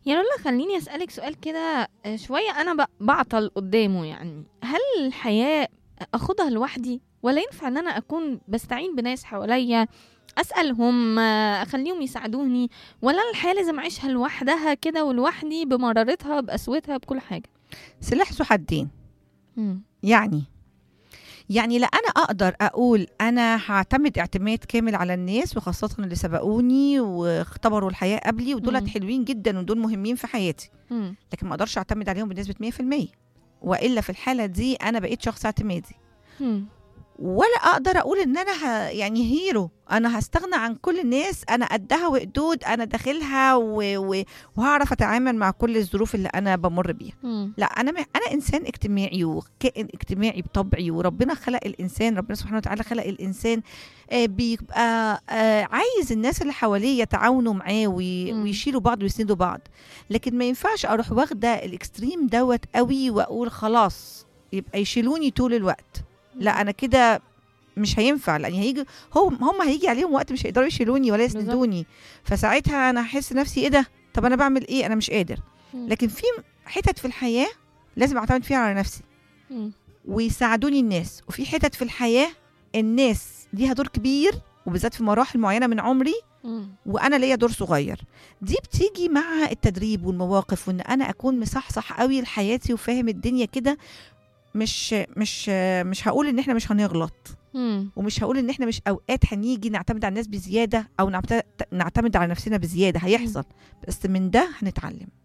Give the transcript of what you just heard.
يا رولا خليني أسألك سؤال كده آه، شوية أنا ب- بعطل قدامه يعني هل الحياة أخدها لوحدي ولا ينفع إن أنا أكون بستعين بناس حواليا أسألهم آه، أخليهم يساعدوني ولا أنا الحياة لازم أعيشها لوحدها كده ولوحدي بمرارتها بقسوتها بكل حاجة سلاح ذو حدين مم. يعني يعني لا انا اقدر اقول انا هعتمد اعتماد كامل على الناس وخاصه اللي سبقوني واختبروا الحياه قبلي ودولت مم. حلوين جدا ودول مهمين في حياتي مم. لكن ما اقدرش اعتمد عليهم بنسبه 100% والا في الحاله دي انا بقيت شخص اعتمادي مم. ولا اقدر اقول ان انا ه... يعني هيرو انا هستغنى عن كل الناس انا قدها وقدود انا داخلها و... و... وهعرف اتعامل مع كل الظروف اللي انا بمر بيها مم. لا انا م... انا انسان اجتماعي وكائن اجتماعي بطبعي وربنا خلق الانسان ربنا سبحانه وتعالى خلق الانسان آه بيبقى آه عايز الناس اللي حواليه يتعاونوا معاه وي... مم. ويشيلوا بعض ويسندوا بعض لكن ما ينفعش اروح واخده الاكستريم دوت قوي واقول خلاص يبقى يشيلوني طول الوقت لا انا كده مش هينفع لان هيجي هم هم هيجي عليهم وقت مش هيقدروا يشيلوني ولا بالظبط. يسندوني فساعتها انا هحس نفسي ايه ده طب انا بعمل ايه انا مش قادر مم. لكن في حتت في الحياه لازم اعتمد فيها على نفسي مم. ويساعدوني الناس وفي حتت في الحياه الناس ليها دور كبير وبالذات في مراحل معينه من عمري مم. وانا ليا دور صغير دي بتيجي مع التدريب والمواقف وان انا اكون مصحصح قوي لحياتي وفاهم الدنيا كده مش مش مش هقول ان احنا مش هنغلط مم. ومش هقول ان احنا مش اوقات هنيجي نعتمد على الناس بزياده او نعت- نعتمد على نفسنا بزياده هيحصل بس من ده هنتعلم